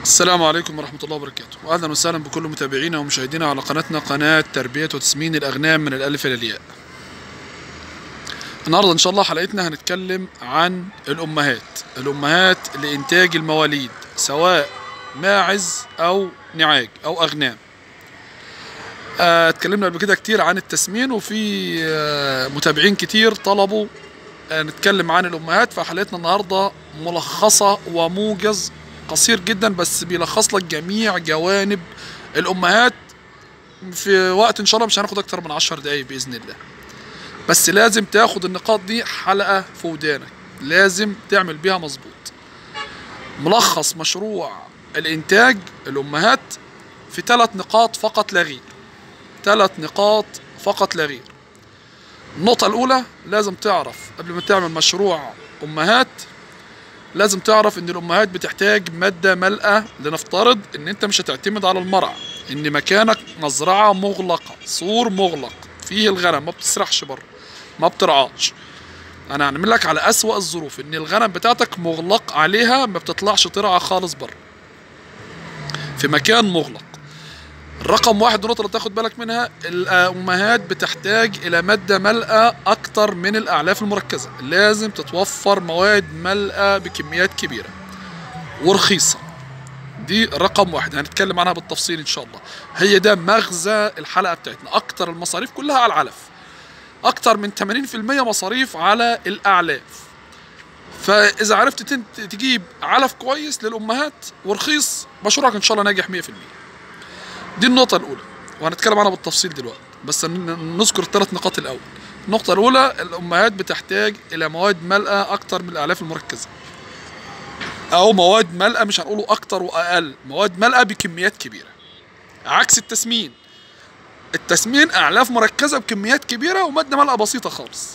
السلام عليكم ورحمة الله وبركاته وأهلا وسهلا بكل متابعينا ومشاهدينا على قناتنا قناة تربية وتسمين الأغنام من الألف إلى الياء النهاردة إن شاء الله حلقتنا هنتكلم عن الأمهات الأمهات لإنتاج المواليد سواء ماعز أو نعاج أو أغنام آه، اتكلمنا قبل كده كتير عن التسمين وفي آه، متابعين كتير طلبوا آه، نتكلم عن الأمهات فحلقتنا النهاردة ملخصة وموجز قصير جدا بس بيلخص لك جميع جوانب الامهات في وقت ان شاء الله مش هناخد اكتر من 10 دقايق باذن الله بس لازم تاخد النقاط دي حلقه في ودانك لازم تعمل بيها مظبوط ملخص مشروع الانتاج الامهات في ثلاث نقاط فقط لا غير ثلاث نقاط فقط لا غير النقطة الأولى لازم تعرف قبل ما تعمل مشروع أمهات لازم تعرف ان الامهات بتحتاج ماده ملأة لنفترض ان انت مش هتعتمد على المرعى ان مكانك مزرعه مغلقه سور مغلق فيه الغنم ما بتسرحش بره ما بترعاش انا هعمل لك على اسوأ الظروف ان الغنم بتاعتك مغلق عليها ما بتطلعش ترعى خالص بره في مكان مغلق رقم واحد النقطة اللي تاخد بالك منها الأمهات بتحتاج إلى مادة ملأة أكتر من الأعلاف المركزة لازم تتوفر مواد ملأة بكميات كبيرة ورخيصة دي رقم واحد هنتكلم عنها بالتفصيل إن شاء الله هي ده مغزى الحلقة بتاعتنا أكتر المصاريف كلها على العلف أكتر من 80% مصاريف على الأعلاف فإذا عرفت تنت- تجيب علف كويس للأمهات ورخيص مشروعك إن شاء الله ناجح 100% دي النقطة الأولى وهنتكلم عنها بالتفصيل دلوقتي بس ن- نذكر الثلاث نقاط الأول النقطة الأولى الأمهات بتحتاج إلى مواد ملأة أكتر من الأعلاف المركزة أو مواد ملأة مش هنقوله أكتر وأقل مواد ملأة بكميات كبيرة عكس التسمين التسمين أعلاف مركزة بكميات كبيرة ومادة ملأة بسيطة خالص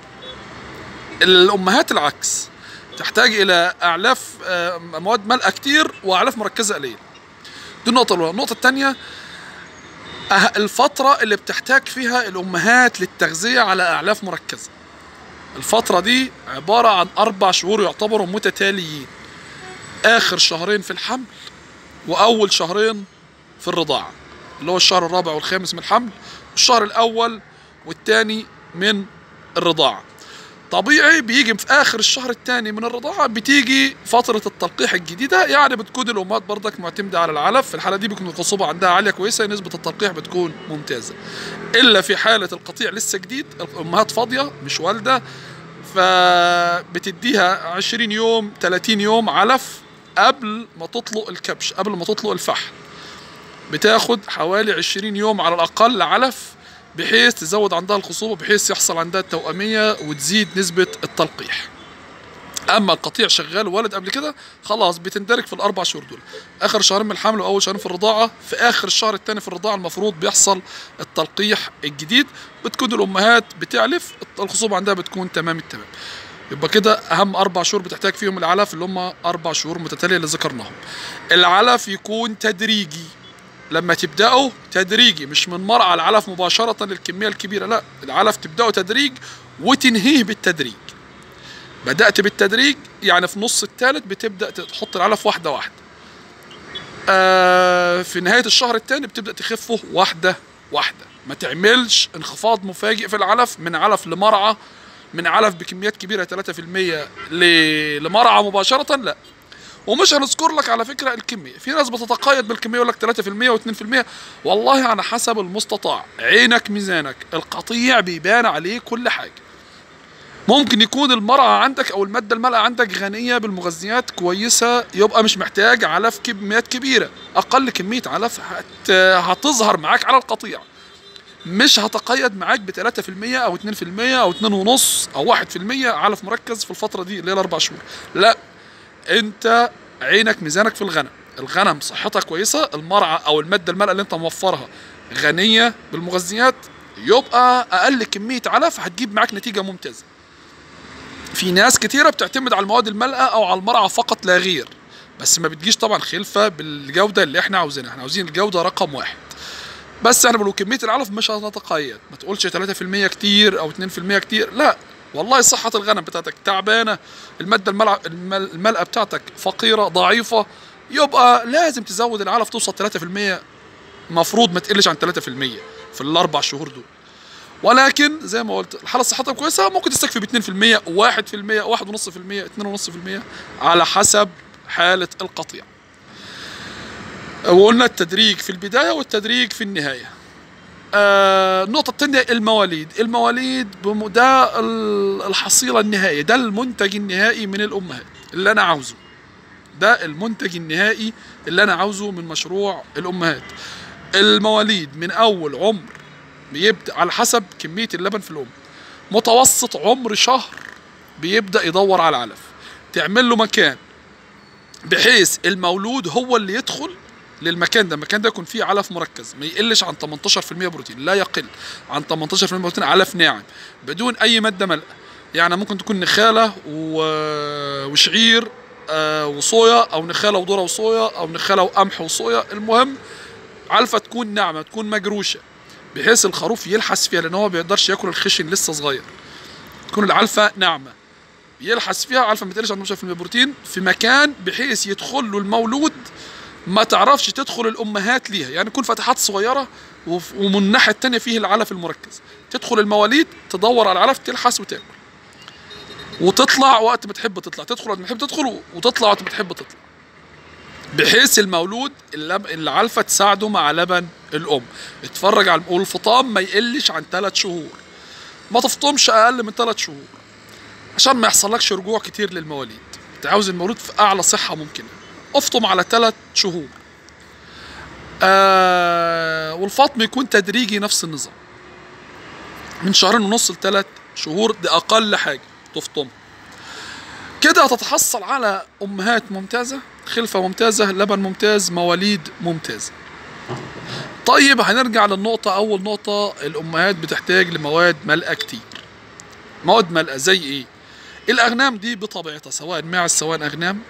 الأمهات العكس تحتاج إلى أعلاف آه، مواد ملأة كتير وأعلاف مركزة قليل دي النقطة الأولى، النقطة التانية أه- الفترة اللي بتحتاج فيها الأمهات للتغذية على أعلاف مركزة. الفترة دي عبارة عن أربع شهور يعتبروا متتاليين. آخر شهرين في الحمل وأول شهرين في الرضاعة. اللي هو الشهر الرابع والخامس من الحمل والشهر الأول والتاني من الرضاعة. طبيعي بيجي في اخر الشهر الثاني من الرضاعه بتيجي فتره التلقيح الجديده يعني بتكون الامهات برضك معتمده على العلف في الحاله دي بيكون الخصوبه عندها عاليه كويسه نسبه التلقيح بتكون ممتازه الا في حاله القطيع لسه جديد الامهات فاضيه مش والده فبتديها 20 يوم 30 يوم علف قبل ما تطلق الكبش قبل ما تطلق الفحم بتاخد حوالي 20 يوم على الاقل علف بحيث تزود عندها الخصوبة بحيث يحصل عندها التوأمية وتزيد نسبة التلقيح اما القطيع شغال ولد قبل كده خلاص بتندرج في الاربع شهور دول اخر شهرين من الحمل واول شهرين في الرضاعه في اخر الشهر الثاني في الرضاعه المفروض بيحصل التلقيح الجديد بتكون الامهات بتعلف الخصوبه عندها بتكون تمام التمام يبقى كده اهم اربع شهور بتحتاج فيهم العلف اللي هم اربع شهور متتاليه اللي ذكرناهم العلف يكون تدريجي لما تبداوا تدريجي مش من مرعى العلف مباشره للكميه الكبيره لا العلف تبداوا تدريج وتنهيه بالتدريج بدات بالتدريج يعني في نص الثالث بتبدا تحط العلف واحده واحده آه في نهايه الشهر الثاني بتبدا تخفه واحده واحده ما تعملش انخفاض مفاجئ في العلف من علف لمرعى من علف بكميات كبيره 3% ل- لمرعى مباشره لا ومش هنذكر لك على فكره الكميه في ناس بتتقيد بالكميه يقول لك 3% و2% والله على حسب المستطاع عينك ميزانك القطيع بيبان عليه كل حاجه ممكن يكون المرعى عندك او الماده الملأة عندك غنيه بالمغذيات كويسه يبقى مش محتاج علف كميات كبيره اقل كميه علف هت... هتظهر معاك على القطيع مش هتقيد معاك ب 3% او 2% او 2.5 او 1% علف مركز في الفتره دي اللي هي الاربع شهور لا انت عينك ميزانك في الغنم الغنم صحتها كويسه المرعى او الماده الملأة اللي انت موفرها غنيه بالمغذيات يبقى اقل كميه علف هتجيب معاك نتيجه ممتازه في ناس كتيرة بتعتمد على المواد الملأة أو على المرعى فقط لا غير بس ما بتجيش طبعا خلفة بالجودة اللي احنا عاوزينها احنا عاوزين الجودة رقم واحد بس احنا بنقول كمية العلف مش هتتقيد ما تقولش 3% كتير أو 2% كتير لا والله صحة الغنم بتاعتك تعبانة المادة الملع... المل... الملأة بتاعتك فقيرة ضعيفة يبقى لازم تزود العلف توصل 3% مفروض ما تقلش عن 3% في الاربع شهور دول ولكن زي ما قلت الحاله الصحيه كويسه ممكن تستكفي ب 2% 1% 1.5% 2.5% على حسب حاله القطيع وقلنا التدريج في البدايه والتدريج في النهايه آه النقطة الثانية المواليد، المواليد بم- ده ال- الحصيلة النهائية، ده المنتج النهائي من الأمهات اللي أنا عاوزه. ده المنتج النهائي اللي أنا عاوزه من مشروع الأمهات. المواليد من أول عمر بيبدأ على حسب كمية اللبن في الأم. متوسط عمر شهر بيبدأ يدور على علف. تعمل له مكان بحيث المولود هو اللي يدخل للمكان ده المكان ده يكون فيه علف مركز ما يقلش عن 18% بروتين لا يقل عن 18% بروتين علف ناعم بدون اي ماده ملقى يعني ممكن تكون نخاله و- وشعير آه، وصويا او نخاله وذره وصويا او نخاله وقمح وصويا المهم علفه تكون ناعمه تكون مجروشه بحيث الخروف يلحس فيها لان هو ما بيقدرش ياكل الخشن لسه صغير تكون العلفه ناعمه يلحس فيها علفه ما تقلش عن 18% بروتين في مكان بحيث يدخل له المولود ما تعرفش تدخل الامهات ليها يعني يكون فتحات صغيره وف- ومن الناحيه التانية فيه العلف المركز تدخل المواليد تدور على العلف تلحس وتاكل وتطلع وقت ما تحب تطلع تدخل وقت ما تحب تدخل وتطلع وقت ما تحب تطلع بحيث المولود اللب... العلفه تساعده مع لبن الام اتفرج على والفطام ما يقلش عن ثلاث شهور ما تفطمش اقل من ثلاث شهور عشان ما يحصلكش رجوع كتير للمواليد انت عاوز المولود في اعلى صحه ممكنه افطم على ثلاث شهور آه والفطم يكون تدريجي نفس النظام من شهرين ونص لثلاث شهور دي اقل حاجه تفطم كده هتتحصل على امهات ممتازه خلفه ممتازه لبن ممتاز مواليد ممتازه طيب هنرجع للنقطة أول نقطة الأمهات بتحتاج لمواد ملقى كتير مواد ملقى زي إيه؟ الأغنام دي بطبيعتها سواء ماعز سواء أغنام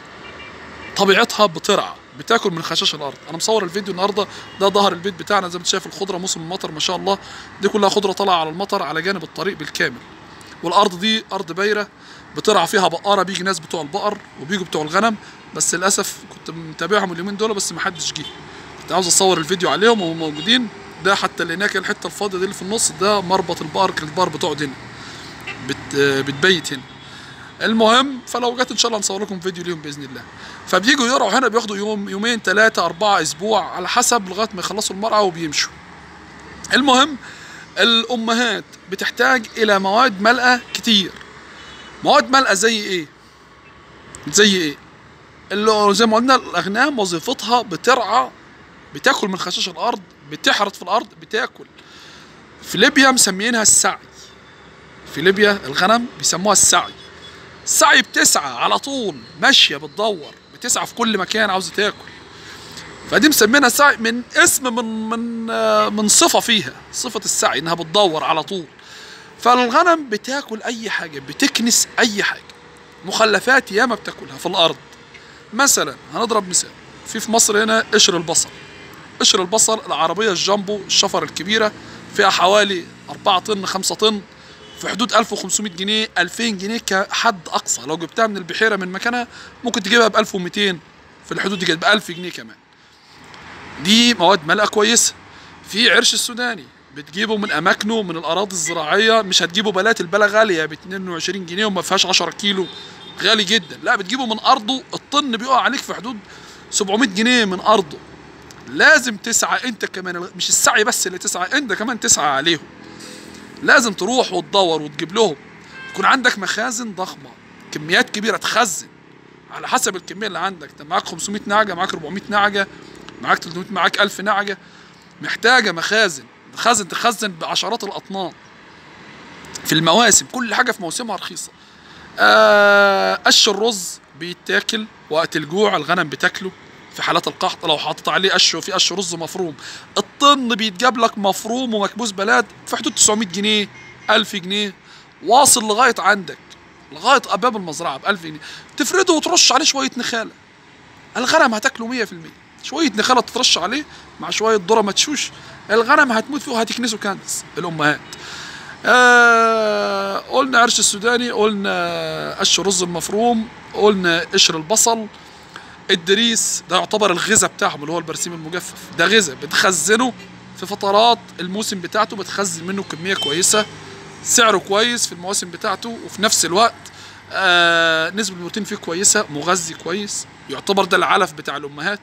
طبيعتها بترعى بتاكل من خشاش الارض انا مصور الفيديو النهارده ده ظهر البيت بتاعنا زي ما انت شايف الخضره موسم المطر ما شاء الله دي كلها خضره طالعه على المطر على جانب الطريق بالكامل والارض دي ارض بايره بترعى فيها بقره بيجي ناس بتوع البقر وبيجوا بتوع الغنم بس للاسف كنت متابعهم اليومين دول بس ما حدش جه كنت عاوز اصور الفيديو عليهم وهم موجودين ده حتى اللي هناك الحته الفاضيه دي اللي في النص ده مربط البقر كان البقر بتقعد هنا بت بتبيت هنا المهم فلو جت ان شاء الله نصور لكم فيديو ليهم باذن الله فبيجوا يرعوا هنا بياخدوا يوم يومين ثلاثة أربعة أسبوع على حسب لغاية ما يخلصوا المرعى وبيمشوا المهم الأمهات بتحتاج إلى مواد ملقى كتير مواد ملقى زي إيه؟ زي إيه؟ اللي زي ما قلنا الأغنام وظيفتها بترعى بتاكل من خشاش الأرض بتحرث في الأرض بتاكل في ليبيا مسميينها السعي في ليبيا الغنم بيسموها السعي السعي بتسعى على طول ماشيه بتدور بتسعى في كل مكان عاوزه تاكل فدي مسمينها سعي من اسم من من آه، من صفه فيها صفه السعي انها بتدور على طول فالغنم بتاكل اي حاجه بتكنس اي حاجه مخلفات ياما بتاكلها في الارض مثلا هنضرب مثال في في مصر هنا قشر البصل قشر البصل العربيه الجامبو الشفر الكبيره فيها حوالي 4 طن 5 طن في حدود 1500 جنيه 2000 جنيه كحد اقصى لو جبتها من البحيره من مكانها ممكن تجيبها ب 1200 في الحدود دي كده ب 1000 جنيه كمان دي مواد ملقى كويسه في عرش السوداني بتجيبه من اماكنه من الاراضي الزراعيه مش هتجيبه بلات البلا غاليه ب 22 جنيه وما فيهاش 10 كيلو غالي جدا لا بتجيبه من ارضه الطن بيقع عليك في حدود 700 جنيه من ارضه لازم تسعى انت كمان مش السعي بس اللي تسعى انت كمان تسعى عليهم لازم تروح وتدور وتجيب لهم يكون عندك مخازن ضخمه كميات كبيره تخزن على حسب الكميه اللي عندك انت معاك 500 نعجه معاك 400 نعجه معاك 300 معاك 1000 نعجه محتاجه مخازن مخازن تخزن بعشرات الاطنان في المواسم كل حاجه في موسمها رخيصه آه، قش الرز بيتاكل وقت الجوع الغنم بتاكله في حالات القحط لو حاطط عليه قش وفي قش رز مفروم الطن بيتجاب لك مفروم ومكبوس بلاد في حدود 900 جنيه 1000 جنيه واصل لغايه عندك لغايه ابواب المزرعه ب 1000 جنيه تفرده وترش عليه شويه نخاله الغنم هتاكله 100% شويه نخاله تترش عليه مع شويه ذره مدشوش الغنم هتموت فيه وهتكنسه كنس الامهات آه قلنا عرش السوداني قلنا قش رز المفروم قلنا قشر البصل الدريس ده يعتبر الغذاء بتاعهم اللي هو البرسيم المجفف ده غذاء بتخزنه في فترات الموسم بتاعته بتخزن منه كميه كويسه سعره كويس في المواسم بتاعته وفي نفس الوقت آه نسبه البروتين فيه كويسه مغذي كويس يعتبر ده العلف بتاع الامهات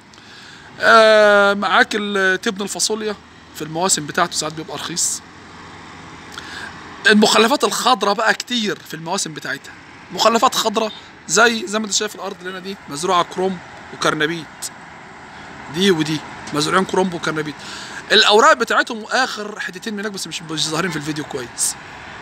آه معاك ال- تبن الفاصوليا في المواسم بتاعته ساعات بيبقى رخيص المخلفات الخضراء بقى كتير في المواسم بتاعتها مخلفات خضراء زي زي ما انت شايف الارض اللي هنا دي مزروعه كروم وكرنبيت دي ودي مزروعين كروم وكرنبيت الاوراق بتاعتهم اخر حتتين من هناك بس مش مش ظاهرين في الفيديو كويس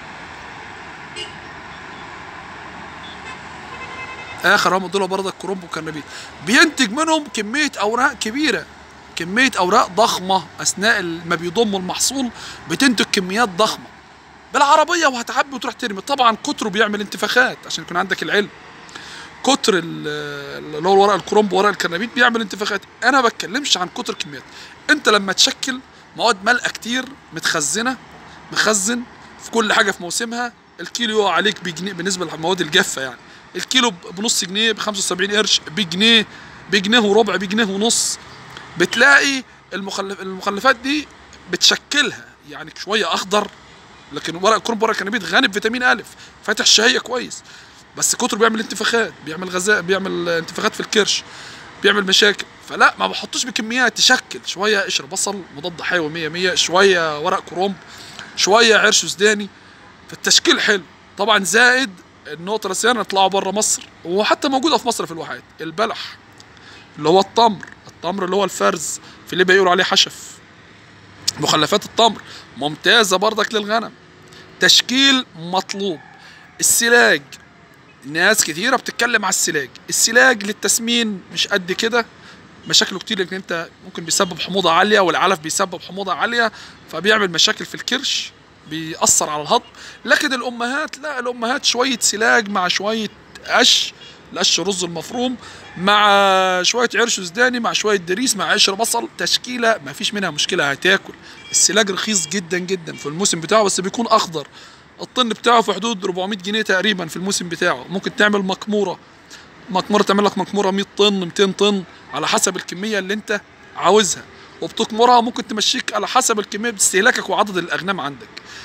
اخر هم دول برضه كرومب وكرنبيت بينتج منهم كميه اوراق كبيره كميه اوراق ضخمه اثناء ما بيضموا المحصول بتنتج كميات ضخمه بالعربيه وهتعبي وتروح ترمي طبعا كتره بيعمل انتفاخات عشان يكون عندك العلم كتر ال- اللي هو ورق الكرومب وورق الكرنبيت بيعمل انتفاخات انا ما بتكلمش عن كتر كميات انت لما تشكل مواد مالئه كتير متخزنه مخزن في كل حاجه في موسمها الكيلو يقع عليك بجنيه بالنسبه للمواد الجافه يعني الكيلو بنص جنيه ب 75 قرش بجنيه بجنيه وربع بجنيه ونص بتلاقي المخلف المخلفات دي بتشكلها يعني شويه اخضر لكن ورق الكرنب ورق الكرنبيت غني بفيتامين الف فاتح الشهيه كويس بس كتره بيعمل انتفاخات بيعمل غذاء بيعمل انتفاخات في الكرش بيعمل مشاكل فلا ما بحطوش بكميات تشكل شويه قشر بصل مضاد حيوي 100 100 شويه ورق كرومب شويه عرش سوداني فالتشكيل حلو طبعا زائد النقطه الرئيسيه يطلعوا بره مصر وحتى موجوده في مصر في الواحات البلح اللي هو التمر التمر اللي هو الفرز في ليبيا يقولوا عليه حشف مخلفات التمر ممتازه برضك للغنم تشكيل مطلوب السلاج ناس كتيره بتتكلم على السلاج السلاج للتسمين مش قد كده مشاكله كتير لان انت ممكن بيسبب حموضه عاليه والعلف بيسبب حموضه عاليه فبيعمل مشاكل في الكرش بيأثر على الهضم لكن الامهات لا الامهات شويه سلاج مع شويه قش القش رز المفروم مع شويه عرش سوداني مع شويه دريس مع قشر بصل تشكيله ما فيش منها مشكله هتاكل السلاج رخيص جدا جدا في الموسم بتاعه بس بيكون اخضر الطن بتاعه في حدود 400 جنيه تقريبا في الموسم بتاعه ممكن تعمل مكموره مكموره تعمل لك مكموره 100 طن 200 طن على حسب الكميه اللي انت عاوزها وبتكمرها ممكن تمشيك على حسب الكميه باستهلاكك وعدد الاغنام عندك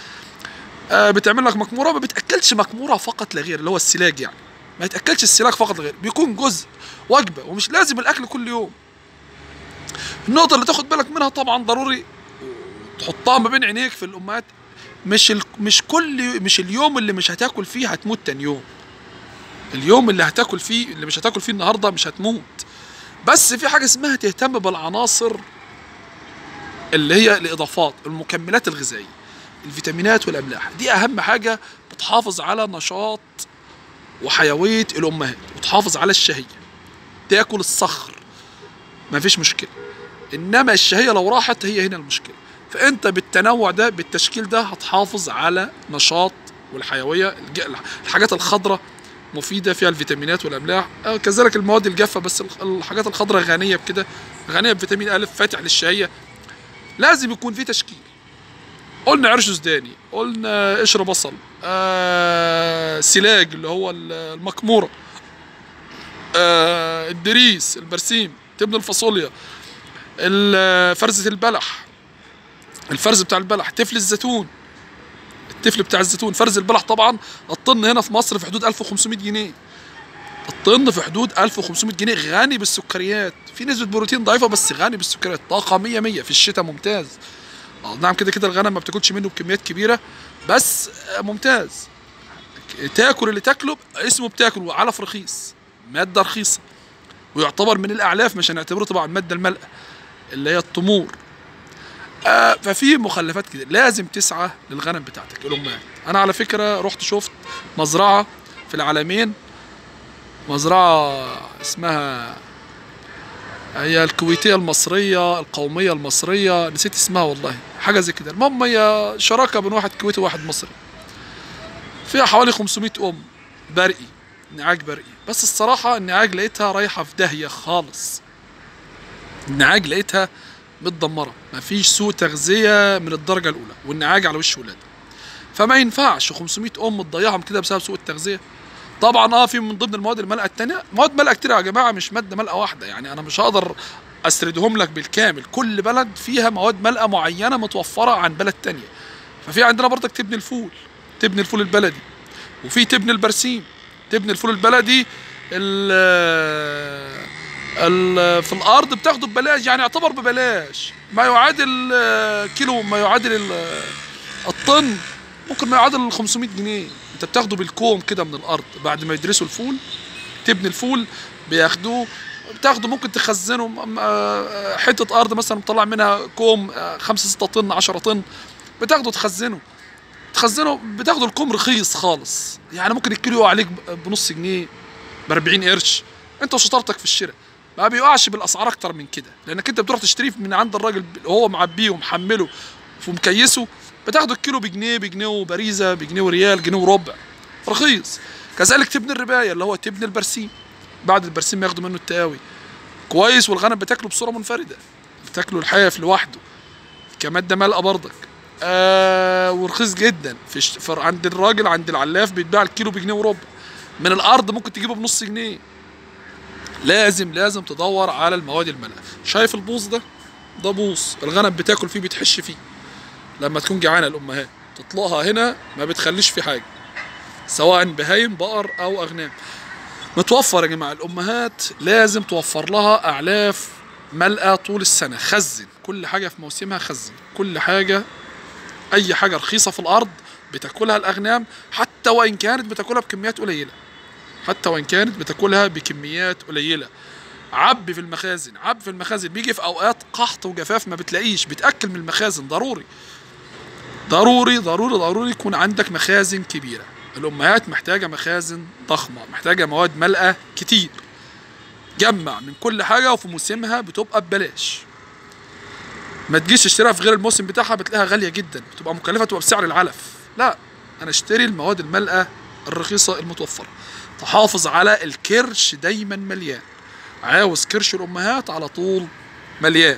آه بتعمل لك مكموره ما بتاكلش مكموره فقط لا غير اللي هو السلاج يعني ما يتاكلش السلاج فقط لا غير بيكون جزء وجبه ومش لازم الاكل كل يوم النقطه اللي تاخد بالك منها طبعا ضروري تحطها ما بين عينيك في الامهات مش ال... مش كل مش اليوم اللي مش هتاكل فيه هتموت تاني يوم اليوم اللي هتاكل فيه اللي مش هتاكل فيه النهارده مش هتموت بس في حاجه اسمها تهتم بالعناصر اللي هي الاضافات المكملات الغذائيه الفيتامينات والاملاح دي اهم حاجه بتحافظ على نشاط وحيويه الامهات وتحافظ على الشهيه تاكل الصخر مفيش مشكله انما الشهيه لو راحت هي هنا المشكله فانت بالتنوع ده بالتشكيل ده هتحافظ على نشاط والحيويه الج- الحاجات الخضراء مفيده فيها الفيتامينات والاملاح آه، كذلك المواد الجافه بس الخ- الحاجات الخضراء غنيه بكده غنيه بفيتامين الف فاتح للشهيه لازم يكون في تشكيل قلنا عرش سوداني قلنا قشر بصل آه سلاج اللي هو ال- المكموره آه الدريس البرسيم تبن الفاصوليا ال- فرزة البلح الفرز بتاع البلح تفل الزيتون التفل بتاع الزيتون فرز البلح طبعا الطن هنا في مصر في حدود 1500 جنيه الطن في حدود 1500 جنيه غني بالسكريات في نسبة بروتين ضعيفة بس غني بالسكريات طاقة 100 100 في الشتاء ممتاز آه، نعم كده كده الغنم ما بتاكلش منه بكميات كبيرة بس آه، ممتاز تاكل اللي تاكله اسمه بتاكل وعلف رخيص مادة رخيصة ويعتبر من الأعلاف مش هنعتبره طبعا المادة الملأة اللي هي التمور آه ففي مخلفات كده لازم تسعى للغنم بتاعتك الأمهات أنا على فكرة رحت شفت مزرعة في العالمين مزرعة اسمها هي الكويتية المصرية القومية المصرية نسيت اسمها والله حاجة زي كده المهم هي شراكة بين واحد كويتي وواحد مصري فيها حوالي 500 أم برقي نعاج برقي بس الصراحة النعاج لقيتها رايحة في داهية خالص النعاج لقيتها متدمرة مفيش سوء تغذية من الدرجة الأولى والنعاج على وش ولادة فما ينفعش 500 أم تضيعهم كده بسبب سوء التغذية طبعا اه في من ضمن المواد المالئه التانية مواد مالئه كتير يا جماعه مش ماده مالئه واحده يعني انا مش هقدر اسردهم لك بالكامل كل بلد فيها مواد مالئه معينه متوفره عن بلد تانية ففي عندنا برضك تبني الفول تبني الفول البلدي وفي تبني البرسيم تبني الفول البلدي ال ال في الارض بتاخده ببلاش يعني يعتبر ببلاش ما يعادل آه، كيلو ما يعادل ال- الطن ممكن ما يعادل 500 جنيه انت بتاخده بالكوم كده من الارض بعد ما يدرسوا الفول تبني الفول بياخدوه بتاخده ممكن تخزنه م- آه، حته ارض مثلا مطلع منها كوم 5 6 طن 10 طن بتاخده تخزنه تخزنه بتاخده الكوم رخيص خالص يعني ممكن الكيلو يقع عليك ب- بنص جنيه ب 40 قرش انت وشطارتك في الشراء ما بيقعش بالاسعار اكتر من كده لانك انت بتروح تشتريه من عند الراجل ب- وهو معبيه ومحمله ومكيسه بتاخده الكيلو بجنيه بجنيه وبريزه بجنيه وريال جنيه وربع رخيص كذلك تبني الربايه اللي هو تبني البرسيم بعد البرسيم ياخدوا منه التقاوي كويس والغنم بتاكله بصوره منفرده بتاكله الحيف لوحده كماده مالئه برضك آه ورخيص جدا في, الش- في عند الراجل عند العلاف بيتباع الكيلو بجنيه وربع من الارض ممكن تجيبه بنص جنيه لازم لازم تدور على المواد المالئه شايف البوص ده ده بوص الغنم بتاكل فيه بتحش فيه لما تكون جعانه الامهات تطلقها هنا ما بتخليش فيه حاجه سواء بهايم بقر او اغنام متوفر يا جماعه الامهات لازم توفر لها اعلاف ملقى طول السنه خزن كل حاجه في موسمها خزن كل حاجه اي حاجه رخيصه في الارض بتاكلها الاغنام حتى وان كانت بتاكلها بكميات قليله حتى وان كانت بتاكلها بكميات قليله عب في المخازن عب في المخازن بيجي في اوقات قحط وجفاف ما بتلاقيش بتاكل من المخازن ضروري ضروري ضروري ضروري يكون عندك مخازن كبيره الامهات محتاجه مخازن ضخمه محتاجه مواد ملقى كتير جمع من كل حاجه وفي موسمها بتبقى ببلاش ما تجيش تشتريها في غير الموسم بتاعها بتلاقيها غاليه جدا بتبقى مكلفه تبقى بسعر العلف لا انا اشتري المواد الملقى الرخيصه المتوفره تحافظ على الكرش دايما مليان عاوز كرش الامهات على طول مليان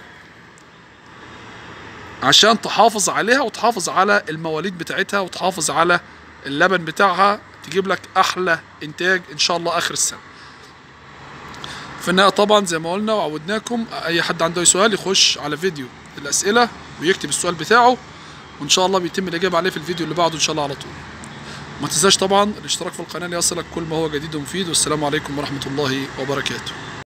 عشان تحافظ عليها وتحافظ على المواليد بتاعتها وتحافظ على اللبن بتاعها تجيب لك احلى انتاج ان شاء الله اخر السنه في النهايه طبعا زي ما قلنا وعودناكم اي حد عنده أي سؤال يخش على فيديو الاسئله ويكتب السؤال بتاعه وان شاء الله بيتم الاجابه عليه في الفيديو اللي بعده ان شاء الله على طول ما تنساش طبعا الاشتراك في القناه ليصلك كل ما هو جديد ومفيد والسلام عليكم ورحمه الله وبركاته